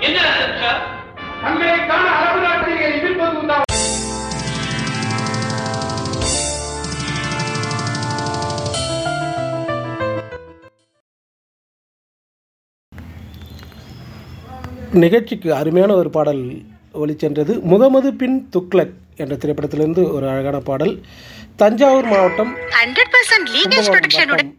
என்ன அர்த்தம் சார் தங்களுக்கான அரபு நாட்டில் எதிர்ப்பது உண்டா நிகழ்ச்சிக்கு அருமையான ஒரு பாடல் ஒலிச்சென்றது முகமது பின் துக்ளக் என்ற திரைப்படத்திலிருந்து ஒரு அழகான பாடல் தஞ்சாவூர் மாவட்டம் ஹண்ட்ரட் பர்சன்ட் லீகேஜ் கும்பகோணம் ப்ரொடக்ஷனோட வட்டம்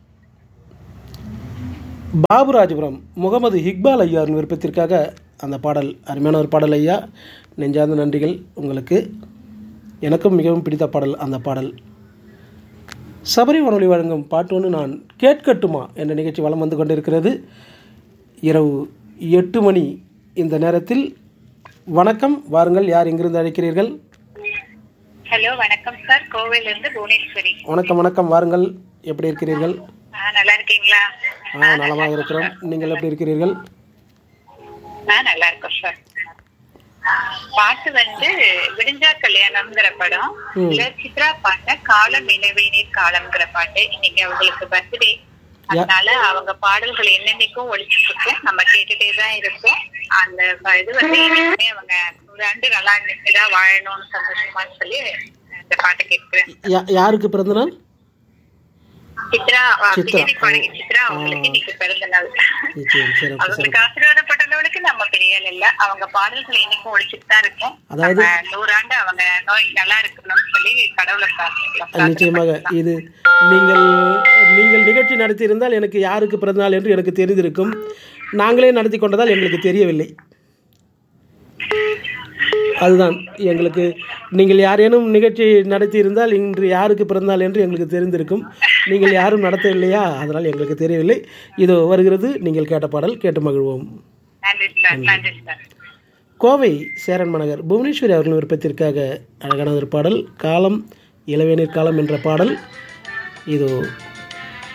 பாபுராஜபுரம் முகமது இக்பால் ஐயாவின் விருப்பத்திற்காக அந்த பாடல் அருமையான ஒரு பாடல் ஐயா நெஞ்சார்ந்த நன்றிகள் உங்களுக்கு எனக்கும் மிகவும் பிடித்த பாடல் அந்த பாடல் சபரி வானொலி வழங்கும் பாட்டு ஒன்று நான் கேட்கட்டுமா என்ற நிகழ்ச்சி வலம் வந்து கொண்டிருக்கிறது இரவு எட்டு மணி இந்த நேரத்தில் வணக்கம் வாருங்கள் யார் எங்கிருந்து அழைக்கிறீர்கள் ஹலோ வணக்கம் சார் கோவையில இருந்து புவனேஸ்வரி வணக்கம் வணக்கம் வாருங்கள் எப்படி இருக்கிறீர்கள் ஆ, நல்லா இருக்கீங்களா ஆ நலமாக இருக்கிறோம் நீங்கள் எப்படி இருக்கிறீர்கள் ஆ நல்லா இருக்கோம் சார் பாட்டு வந்து விடிஞ்சா கல்யாணம்ங்கிற படம் ம். இல்ல சித்ரா பாட்ட காலம் நினைவே நீர் காலம்ங்கிற பாட்டு இன்னைக்கு அவங்களுக்கு பர்த்டே அதனால அவங்க பாடல்கள் என்னென்னைக்கும் ஒழிச்சுட்டு இருக்கு நம்ம கேட்டுட்டே தான் இருக்கோம் அந்த ப- இது வந்து இன்னைக்குமே அவங்க ஒரு ஆண்டு நல்லா இன்னைக்குதான் வாழணும்னு சந்தோஷமான்னு சொல்லி இந்த பாட்டை கேட்கிறேன் யா யாருக்கு பிறந்தநாள் சித்ரா ஆ, சித்ரா. பின்னாடி பாடகி சித்ரா அவங்களுக்கு இன்னைக்கு பிறந்த நாள் நிச்சயம் சிறப்பு அவங்களுக்கு சிறப்பு ஆசீர்வாதப்பட்டவங்களுக்கு நம்ம பெரிய ஆள் இல்ல அவங்க பாடல்கள் இன்னைக்கும் ஒழிச்சுட்டு தான் இருக்கும் அதாவது- நம்ம நூறாண்டு அவங்க நோய் நல்லா இருக்கணும்னு சொல்லி கடவுளை பிரார்த்திக்கலாம். நிச்சயமாக இது நீங்கள் நீங்கள் நிகழ்ச்சி நடத்தியிருந்தால் எனக்கு யாருக்கு பிறந்தநாள் என்று எனக்கு தெரிந்திருக்கும் நாங்களே நடத்தி கொண்டதால் எங்களுக்கு தெரியவில்லை அதுதான் எங்களுக்கு நீங்கள் யாரேனும் நிகழ்ச்சி நடத்தியிருந்தால் இன்று யாருக்கு பிறந்தநாள் என்று எங்களுக்கு தெரிந்திருக்கும் நீங்கள் யாரும் நடத்தவில்லையா அதனால் எங்களுக்கு தெரியவில்லை இது வருகிறது நீங்கள் கேட்ட பாடல் கேட்டு மகிழ்வோம் நன்றி சார் நன்றி சார் கோவை சேரன் மனகர் புவனேஸ்வரி அவர்களின் விருப்பத்திற்காக அழகான ஒரு பாடல் காலம் இளவேநீர் காலம் என்ற பாடல் இது